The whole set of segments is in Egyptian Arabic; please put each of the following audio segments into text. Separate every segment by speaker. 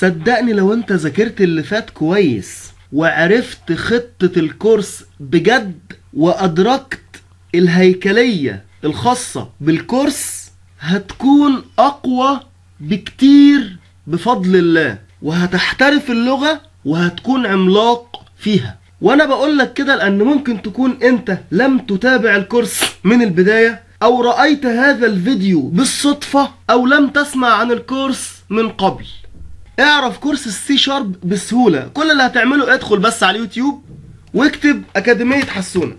Speaker 1: صدقني لو انت ذاكرت اللي فات كويس وعرفت خطة الكورس بجد وأدركت الهيكلية الخاصة بالكورس هتكون أقوى بكتير بفضل الله وهتحترف اللغة وهتكون عملاق فيها وانا بقول لك كده لان ممكن تكون انت لم تتابع الكورس من البداية او رأيت هذا الفيديو بالصدفة او لم تسمع عن الكورس من قبل اعرف كورس السي شارب بسهولة كل اللي هتعمله ادخل بس على اليوتيوب واكتب اكاديمية حسونة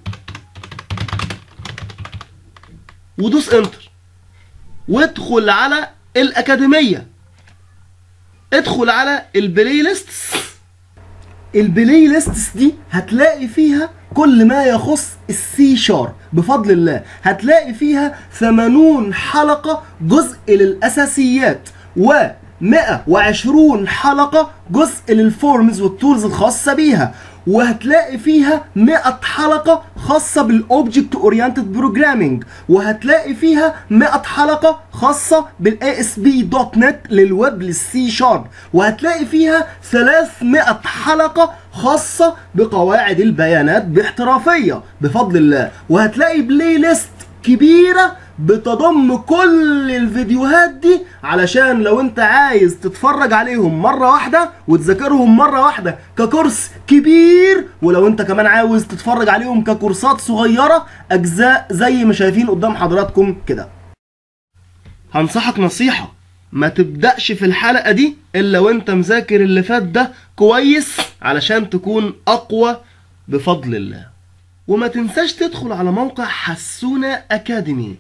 Speaker 1: ودوس انتر وادخل على الاكاديمية ادخل على البلاي ليستس البلاي ليستس دي هتلاقي فيها كل ما يخص السي شارب بفضل الله هتلاقي فيها 80 حلقة جزء للأساسيات و 120 حلقة جزء للفورمز والتولز الخاصة بيها وهتلاقي فيها 100 حلقة خاصة بالاوبجكت اورينتد بروجرامينج وهتلاقي فيها 100 حلقة خاصة بالاي اس بي دوت نت للويب للسي شارب وهتلاقي فيها 300 حلقة خاصة بقواعد البيانات باحترافية بفضل الله وهتلاقي بلاي ليست كبيرة بتضم كل الفيديوهات دي علشان لو انت عايز تتفرج عليهم مرة واحدة وتذاكرهم مرة واحدة ككورس كبير ولو انت كمان عاوز تتفرج عليهم ككورسات صغيرة اجزاء زي ما شايفين قدام حضراتكم كده هنصحك نصيحة ما تبدأش في الحلقة دي الا وانت مذاكر اللي فات ده كويس علشان تكون اقوى بفضل الله وما تنساش تدخل على موقع حسونة أكاديمي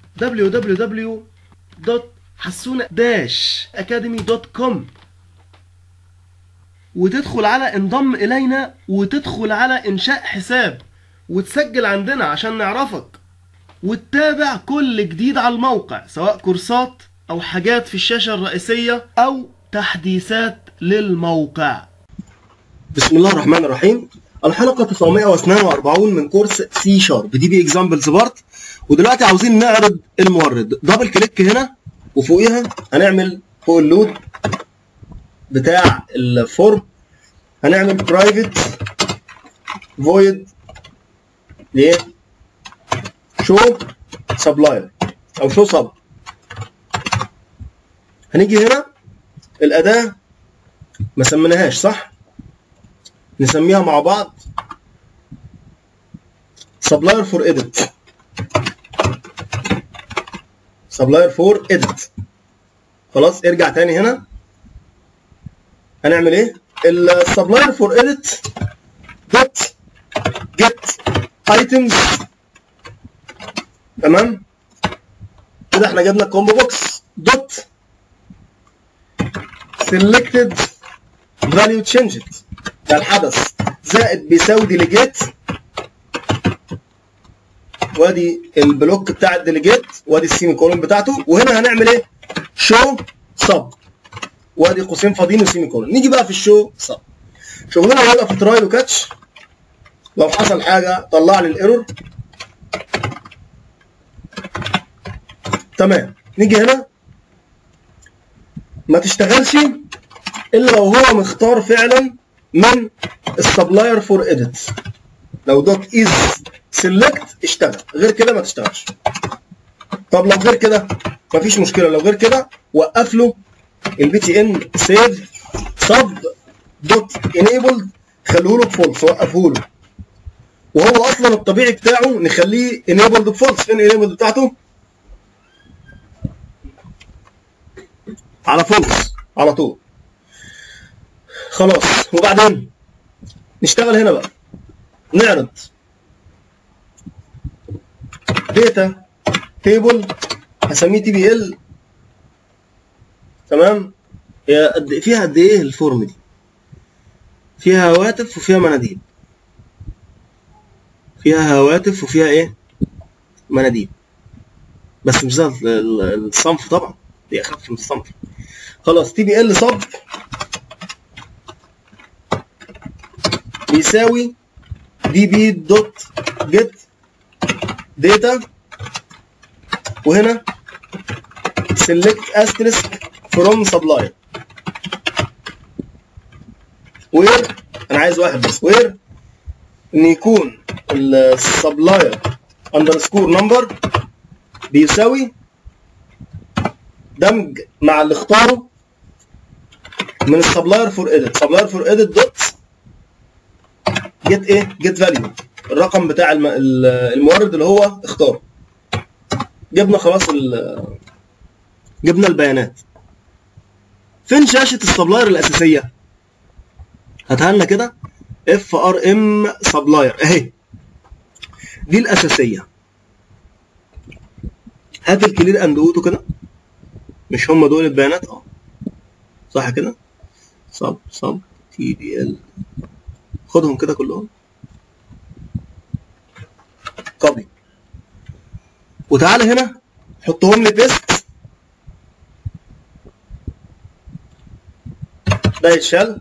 Speaker 1: www.حسونة-academy.com وتدخل على انضم إلينا وتدخل على إنشاء حساب وتسجل عندنا عشان نعرفك وتتابع كل جديد على الموقع سواء كورسات أو حاجات في الشاشة الرئيسية أو تحديثات للموقع بسم الله الرحمن الرحيم الحلقة 942 من كورس سي شارب دي بي اكزامبلز بارت ودلوقتي عاوزين نعرض المورد دبل كليك هنا وفوقيها هنعمل فوق اللود بتاع الفورم هنعمل برايفت فويد ليه شو سبلاير او شو سب هنيجي هنا الاداه ما سميناهاش صح نسميها مع بعض سبلاير فور اديت سبلاير فور اديت خلاص ارجع تاني هنا هنعمل ايه السبلاير فور اديت دوت جيت ايتمز تمام كده احنا جبنا الكومبو بوكس دوت selected value changed ده الحدث زائد بيساوي ديليجيت وادي البلوك بتاع الديليجيت وادي السيمي كولون بتاعته وهنا هنعمل ايه؟ شو سب وادي قوسين فاضيين وسيمي كولون نيجي بقى في الشو سب شغلنا هيبقى في ترايل وكاتش لو حصل حاجه طلع لي الايرور تمام نيجي هنا ما تشتغلش الا لو هو مختار فعلا من السبلاير فور اديت لو دوت از سيلكت اشتغل غير كده ما تشتغلش طب لو غير كده مفيش مشكله لو غير كده وقف له البي تي ان سيف سب دوت انيبلد خلوه له بفولس وقفه له وهو اصلا الطبيعي بتاعه نخليه انيبلد بفولس فين انيبلد بتاعته على فولس على طول خلاص وبعدين نشتغل هنا بقى نعرض داتا تيبل هسميه تي بي ال تمام هي قد فيها قد ايه الفورم دي فيها هواتف وفيها مناديل فيها هواتف وفيها ايه مناديل بس مش زي الصنف طبعا دي اخف من الصنف خلاص تي بي ال صب بيساوي دي بي دوت جيت داتا وهنا select asterisk from supplier وير انا عايز واحد بس وير ان يكون السبلاير اندرسكور نمبر بيساوي دمج مع اللي اختاره من السبلاير فور اديت سبلاير فور اديت دوت جيت ايه جيت فاليو الرقم بتاع الم- ال- المورد اللي هو اختاره جبنا خلاص ال- جبنا البيانات فين شاشه السبلاير الاساسيه هاتها لنا كده اف ار ام سبلاير اهي دي الاساسيه هات الكلير اند اوتو كده مش هم دول البيانات اه صح كده صب صب تي بي ال خدهم كده كلهم كوبي وتعالى هنا حطهم لي بيست ده يتشال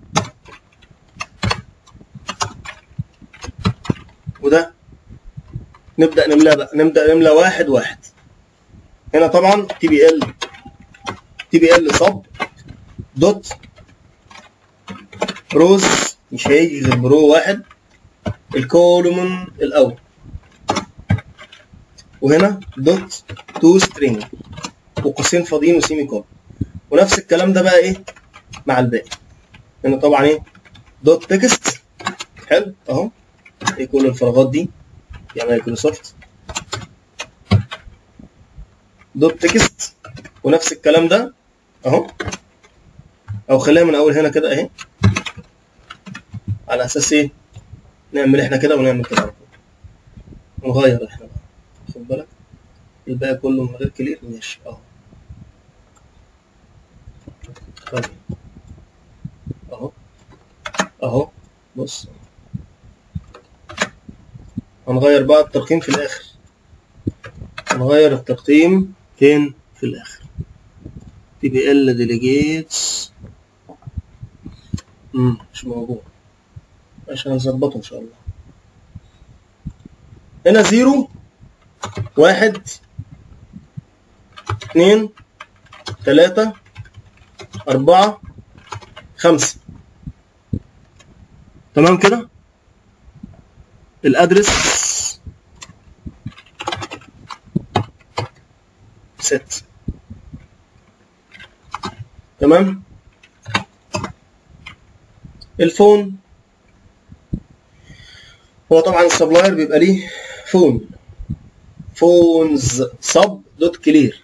Speaker 1: وده نبدا نملاه بقى نبدا نملى واحد واحد هنا طبعا تي بي ال تي بي ال صب دوت روز مش هيجي غير برو واحد الكولومن الاول وهنا دوت تو سترينج وقوسين فاضيين وسيمي كولون ونفس الكلام ده بقى ايه مع الباقي هنا طبعا ايه دوت تكست حلو اهو ايه كل الفراغات دي يا مايكروسوفت دوت تكست ونفس الكلام ده اهو او خليها من اول هنا كده اهي على اساس ايه نعمل احنا كده ونعمل كده على طول ونغير احنا بقى خد بالك الباقي كله من غير كلير ماشي اهو طيب اهو اهو بص هنغير بقى الترقيم في الاخر هنغير الترقيم فين في الاخر تي بي ال ديليجيتس امم مش موجود عشان نظبطه ان شاء الله هنا زيرو واحد اتنين تلاتة أربعة خمسة تمام كده الأدرس ست تمام الفون هو طبعا السبلاير بيبقى ليه فون فونز سب دوت كلير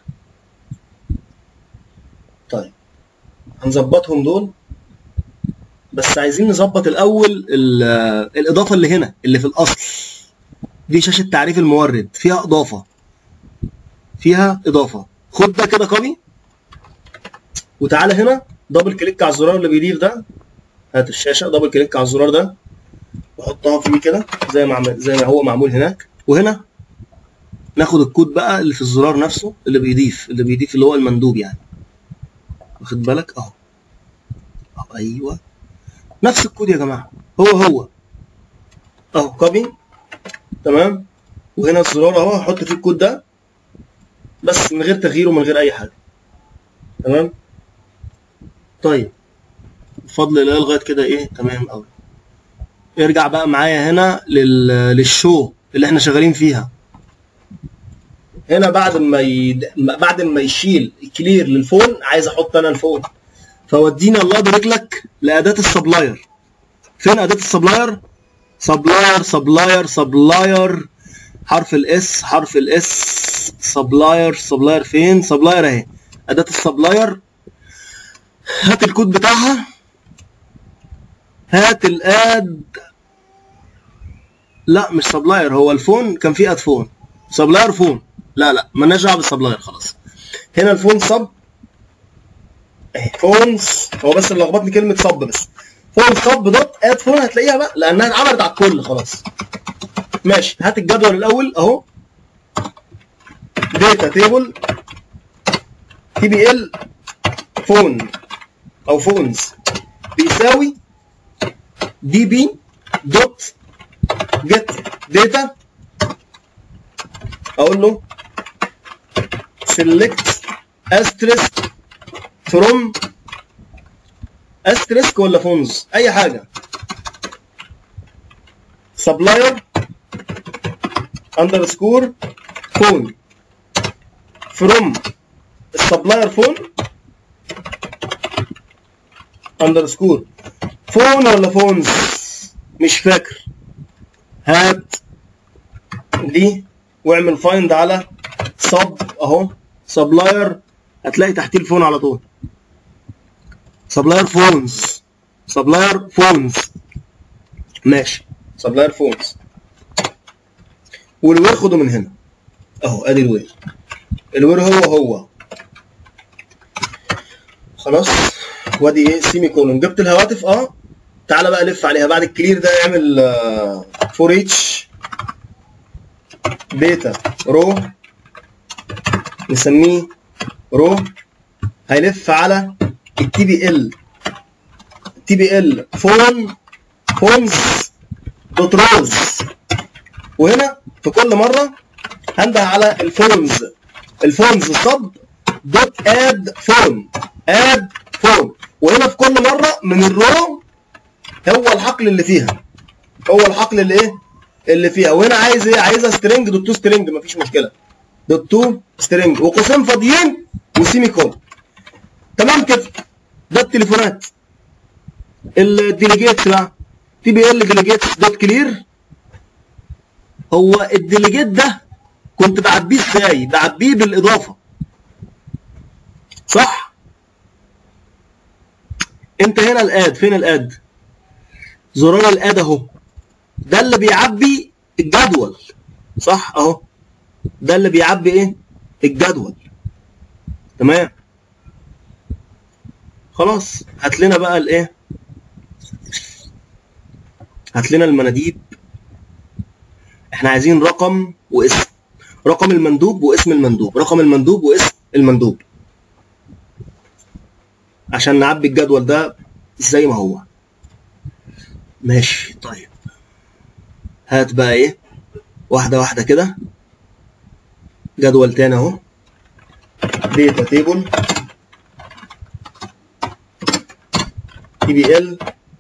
Speaker 1: طيب هنظبطهم دول بس عايزين نظبط الاول ال- الاضافه اللي هنا اللي في الاصل دي شاشه تعريف المورد فيها اضافه فيها اضافه خد ده كده كوبي وتعالى هنا دبل كليك على الزرار اللي بيضيف ده هات الشاشه دبل كليك على الزرار ده وحطها فيه كده زي ما عمل زي ما هو معمول هناك وهنا ناخد الكود بقى اللي في الزرار نفسه اللي بيضيف اللي بيضيف اللي هو المندوب يعني واخد بالك اهو أهو، ايوه نفس الكود يا جماعه هو هو اهو كوبي تمام وهنا الزرار اهو هحط فيه الكود ده بس من غير تغيير ومن غير اي حاجه تمام طيب بفضل الله لغايه كده ايه تمام قوي ارجع بقى معايا هنا لل... للشو اللي احنا شغالين فيها هنا بعد ما يد... بعد ما يشيل الكلير للفون عايز احط انا الفون فودينا الله يبارك لك لاداه السبلاير فين اداه السبلاير سبلاير سبلاير سبلاير حرف الاس حرف الاس سبلاير سبلاير فين سبلاير اهي اداه السبلاير هات الكود بتاعها هات الاد لا مش سبلاير هو الفون كان فيه اد فون سبلاير فون لا لا مالناش دعوه بالسبلاير خلاص هنا الفون سب اهي فونز هو بس اللي لخبطني كلمه سب بس فون سب دوت اد فون هتلاقيها بقى لانها اتعملت على الكل خلاص ماشي هات الجدول الاول اهو داتا تيبل تي بي ال فون او فونز بيساوي دي بي دوت جيت داتا اقول له select asterisk from استريسك ولا فونز اي حاجه سبلاير اندرسكور فون فروم السبلاير فون اندرسكور فون ولا فونز مش فاكر هات دي واعمل فايند على سب اهو سبلاير هتلاقي تحتيه الفون على طول سبلاير فونز سبلاير فونز ماشي سبلاير فونز والوير خده من هنا اهو ادي الوير الوير هو هو خلاص وادي ايه سيمي كولون جبت الهواتف اه تعالى بقى لف عليها بعد الكلير ده اعمل 4 اتش بيتا رو نسميه رو هيلف على التي بي ال تي بي ال فون فونز دوت روز وهنا في كل مره هنده على الفونز الفونز صب دوت اد فون اد فون وهنا في كل مره من الرو هو الحقل اللي فيها هو الحقل اللي ايه اللي فيها وهنا عايز ايه عايزها سترينج دوت تو سترينج مفيش مشكله دوت تو سترينج وقوسين فاضيين وسيمي كون تمام كده ده التليفونات الديليجيتس بقى تي بي ال ديليجيتس دوت كلير هو الديليجيت ده كنت بعبيه ازاي بعبيه بالاضافه صح انت هنا الاد فين الاد زرار الاد اهو ده اللي بيعبي الجدول صح اهو ده اللي بيعبي ايه الجدول تمام خلاص هات لنا بقى الايه هات لنا المناديب احنا عايزين رقم واسم رقم المندوب واسم المندوب رقم المندوب واسم المندوب عشان نعبي الجدول ده زي ما هو ماشي طيب هات بقى ايه واحده واحده كده جدول تاني اهو داتا تيبل تي بي ال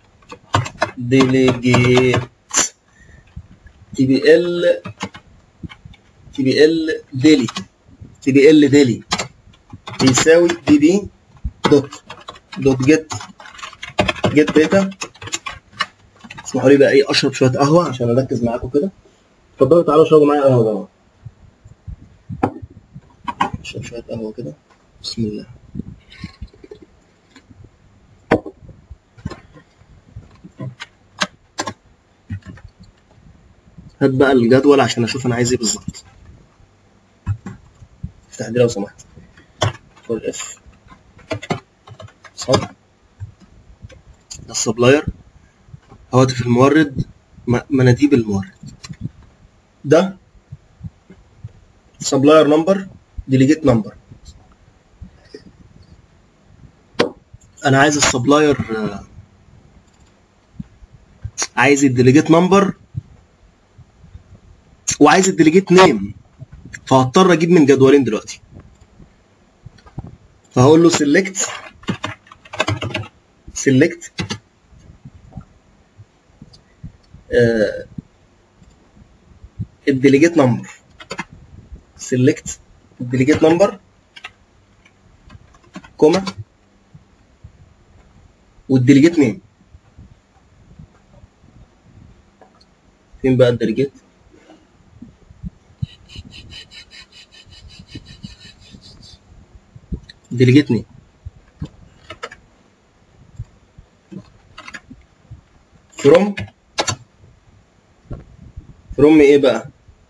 Speaker 1: ديليجيت تي بي ال تي بي ال ديلي تي بي ال ديلي بيساوي دي دي دوت دوت جيت جيت داتا اسمحوا لي بقى ايه اشرب شويه قهوه عشان اركز معاكم كده اتفضلوا تعالوا اشربوا معايا قهوه يا جماعه اشرب شويه قهوه كده بسم الله هات بقى الجدول عشان اشوف انا عايز ايه بالظبط افتح دي لو سمحت فور اف صب ده السبلاير هواتف المورد م- مناديب المورد ده سبلاير نمبر ديليجيت نمبر انا عايز السبلاير آه، عايز الديليجيت نمبر وعايز الديليجيت نيم فهضطر اجيب من جدولين دلوقتي فهقول له سيلكت سيلكت الديليجيت نمبر سيلكت الديليجيت نمبر كوما والديليجيت نيم فين بقى الديليجيت ديليجيت نيم فروم فروم ايه بقى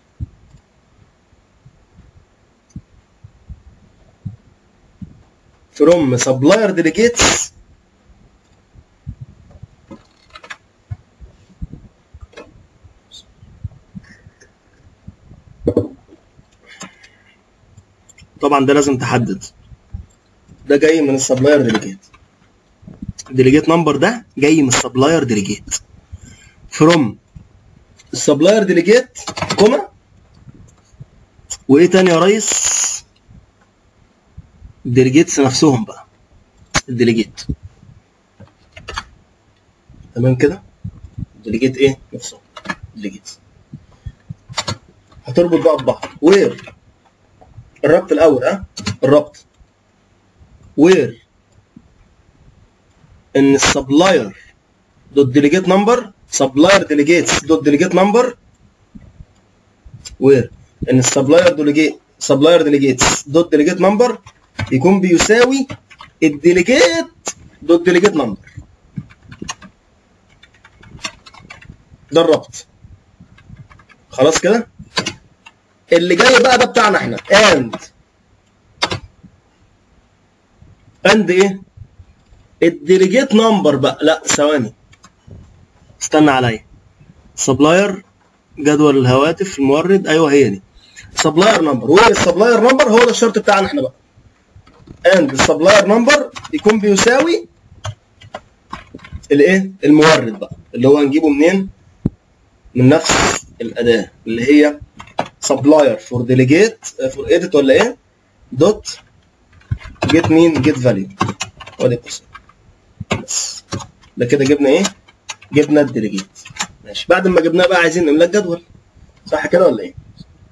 Speaker 1: فروم سبلاير ديليجيتس طبعا ده لازم تحدد ده جاي من السبلاير ديليجيت ديليجيت نمبر ده جاي من السبلاير ديليجيت فروم السبلاير ديليجيت كوما وايه تاني يا ريس الديليجيتس نفسهم بقى الديليجيت تمام كده ديليجيت ايه نفسه ديليجيت هتربط بقى ببعض وير الربط الاول ها الربط وير ان السبلاير دوت ديليجيت نمبر سبلاير ديليجيتس دوت ديليجيت نمبر وير ان السبلاير ديليجيت سبلاير ديليجيتس دوت ديليجيت نمبر يكون بيساوي الديليجيت دوت ديليجيت نمبر ده الربط خلاص كده اللي جاي بقى ده بتاعنا احنا اند اند ايه الديليجيت نمبر بقى لا ثواني استنى عليا سبلاير جدول الهواتف المورد ايوه هي دي سبلاير نمبر وايه السبلاير نمبر هو ده الشرط بتاعنا احنا بقى اند السبلاير نمبر يكون بيساوي الايه المورد بقى اللي هو هنجيبه منين من نفس الاداه اللي هي سبلاير فور ديليجيت فور اديت ولا ايه دوت جيت مين جيت فاليو وادي قوسين بس ده كده جبنا ايه جبنا الديليجيت ماشي بعد ما جبناه بقى عايزين نملى الجدول صح كده ولا ايه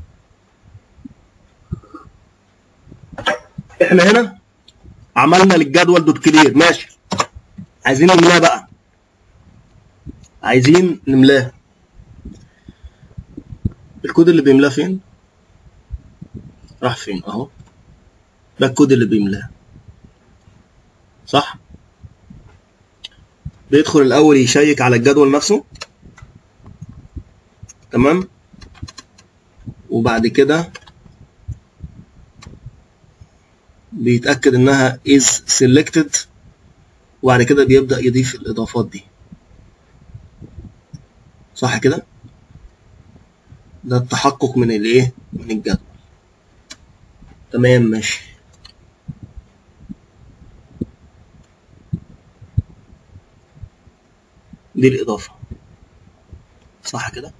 Speaker 1: احنا هنا عملنا للجدول دوت كلير ماشي عايزين نملاه بقى عايزين نملاه الكود اللي بيملاه فين راح فين اهو ده الكود اللي بيملاه صح بيدخل الاول يشيك على الجدول نفسه تمام وبعد كده بيتاكد انها is selected وبعد كده بيبدا يضيف الاضافات دي صح كده ده التحقق من الايه من الجدول تمام ماشي دي الإضافة صح كده؟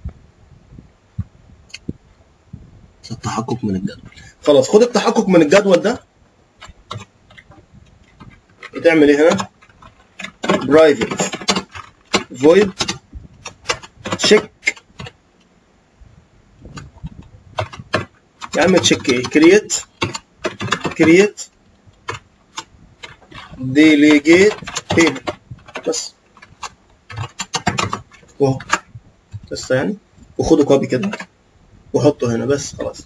Speaker 1: ده التحقق من الجدول خلاص خد التحقق من الجدول ده بتعمل ايه هنا؟ private void check يا عم تشيك ايه create create delegate table بس اهو بس يعني وخده كوبي كده وحطه هنا بس خلاص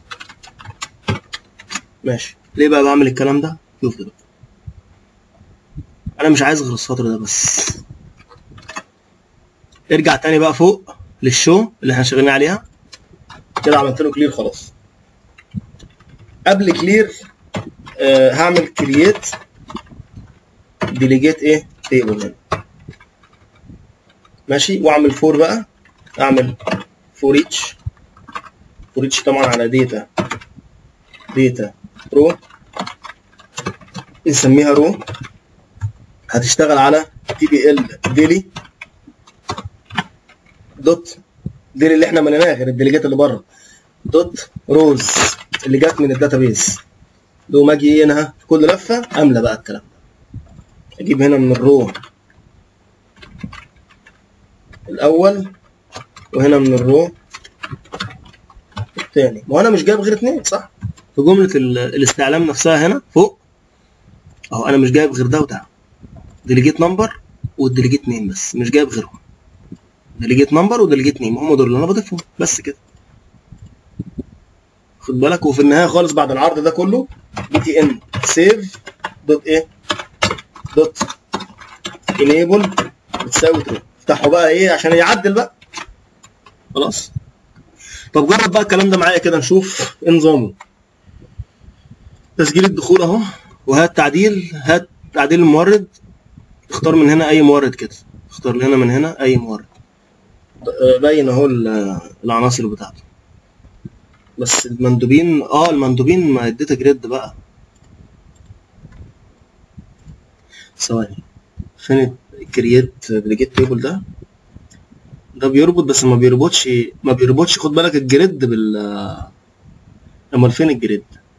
Speaker 1: ماشي ليه بقى بعمل الكلام ده شوف كده انا مش عايز غير السطر ده بس ارجع تاني بقى فوق للشو اللي احنا شغالين عليها كده عملت له كلير خلاص قبل كلير آه هعمل كرييت ديليجيت ايه تيبل هنا ماشي واعمل فور بقى اعمل فور ايتش فور ايتش طبعا على داتا داتا رو نسميها رو هتشتغل على تي بي ال ديلي دوت ديلي اللي احنا مليناها غير الديليجات اللي بره دوت روز اللي جت من الداتابيز دوم اجي هنا في كل لفه املى بقى الكلام ده اجيب هنا من الرو الاول وهنا من الرو الثاني ما انا مش جايب غير اتنين صح في جمله ال- الاستعلام نفسها هنا فوق اهو انا مش جايب غير ده وده ديليجيت نمبر والديليجيت نيم بس مش جايب غيرهم ديليجيت نمبر وديليجيت نيم هم دول اللي انا بضيفهم بس كده خد بالك وفي النهايه خالص بعد العرض ده كله بي تي ان سيف دوت ايه دوت انيبل بتساوي ترو افتحه بقى ايه عشان يعدل بقى خلاص طب جرب بقى الكلام ده معايا كده نشوف ايه نظامه تسجيل الدخول اهو وهات تعديل هات تعديل المورد اختار من هنا اي مورد كده اختار لي هنا من هنا اي مورد آه، باين اهو ال- العناصر بتاعته بس المندوبين اه المندوبين ما اديتها جريد بقى ثواني فين الكرييت ديليجيت تيبل ده ده بيربط بس ما بيربطش ما بيربطش خد بالك الجريد بال امال فين الجريد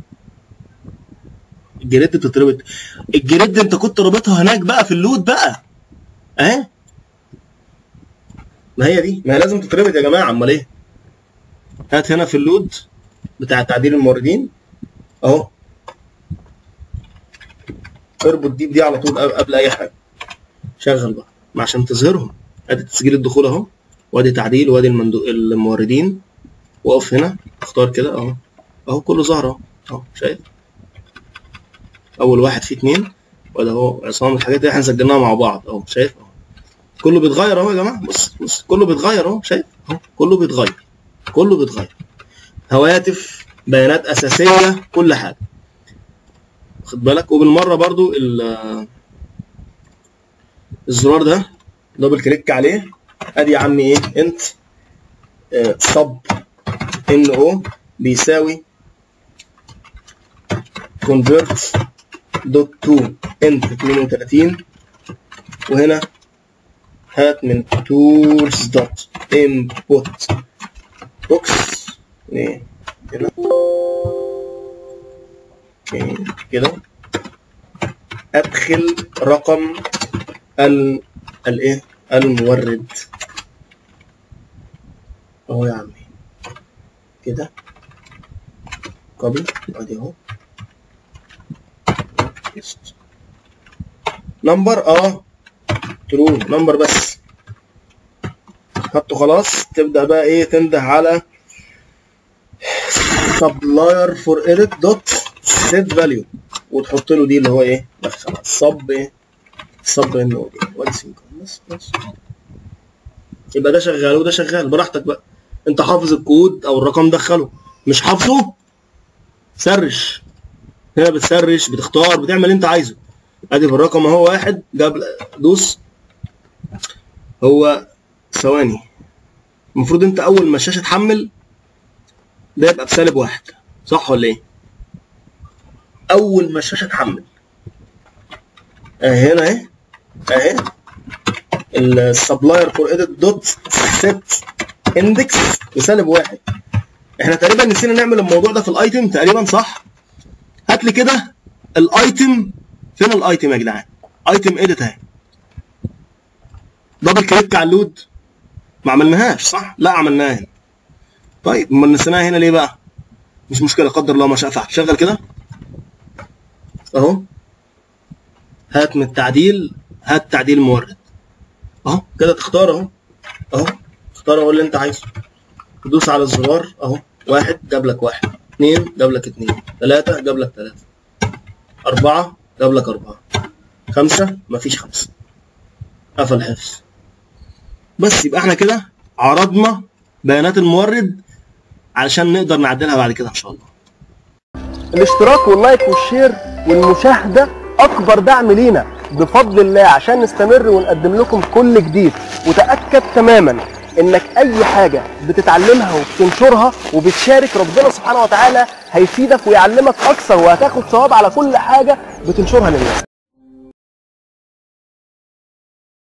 Speaker 1: الجريد بتتربط الجريد انت كنت رابطها هناك بقى في اللود بقى اهي ما هي دي ما هي لازم تتربط يا جماعه امال ايه هات هنا في اللود بتاع تعديل الموردين اهو اربط دي بدي على طول قبل اي حاجه شغل بقى ما عشان تظهرهم ادي تسجيل الدخول اهو وادي تعديل وادي المندو... الموردين واقف هنا اختار كده اهو اهو كله ظهر اهو اهو شايف اول واحد فيه اتنين وده اهو عصام الحاجات اللي احنا سجلناها مع بعض اهو شايف اهو كله بيتغير اهو يا جماعه بص بص كله بيتغير اهو شايف اهو كله بيتغير كله بيتغير هواتف بيانات اساسيه كل حاجه خد بالك وبالمره برضو ال- الزرار ده دبل كليك عليه ادي يا عمي ايه انت صب ان او بيساوي convert دوت تو انت 32 وهنا هات من tools دوت input بوكس ايه كده اوكي كده ادخل رقم ال الايه المورد اهو يا عمي كده كوبي ادي اهو نمبر اه ترو نمبر بس حطه خلاص تبدا بقى ايه تنده على supplier for edit dot set value وتحط له دي اللي هو ايه بس خلاص صب ايه صب انه وادي سينكرون بس بس يبقى ده شغال وده شغال براحتك بقى انت حافظ الكود او الرقم دخله مش حافظه سرش هنا بتسرش بتختار بتعمل اللي انت عايزه ادي في الرقم اهو واحد جاب دوس هو ثواني المفروض انت اول ما الشاشه تحمل ده يبقى بسالب واحد صح ولا ايه؟ اول ما الشاشه تحمل اهي هنا اهي اهي السبلاير فور اديت دوت سيت اندكس بسالب واحد احنا تقريبا نسينا نعمل الموضوع ده في الايتم تقريبا صح هات لي كده الايتم فين الايتم يا جدعان ايتم اديت اهي دبل كليك على اللود ما عملناهاش صح لا عملناها هنا طيب امال نسيناها هنا ليه بقى مش مشكله قدر الله ما شاء فعل شغل كده اهو هات من التعديل هات تعديل مورد اهو كده تختار اهو اهو اختار اهو اللي انت عايزه تدوس على الزرار اهو واحد جاب لك واحد اثنين جاب لك اثنين ثلاثة جاب لك ثلاثة أربعة جاب لك أربعة خمسة مفيش خمسة قفل حفظ بس يبقى احنا كده عرضنا بيانات المورد علشان نقدر نعدلها بعد كده ان شاء الله
Speaker 2: الاشتراك واللايك والشير والمشاهدة أكبر دعم لينا بفضل الله عشان نستمر ونقدم لكم كل جديد وتأكد تماما إنك أي حاجة بتتعلمها وبتنشرها وبتشارك ربنا سبحانه وتعالى هيفيدك ويعلمك أكثر وهتاخد ثواب على كل حاجة بتنشرها للناس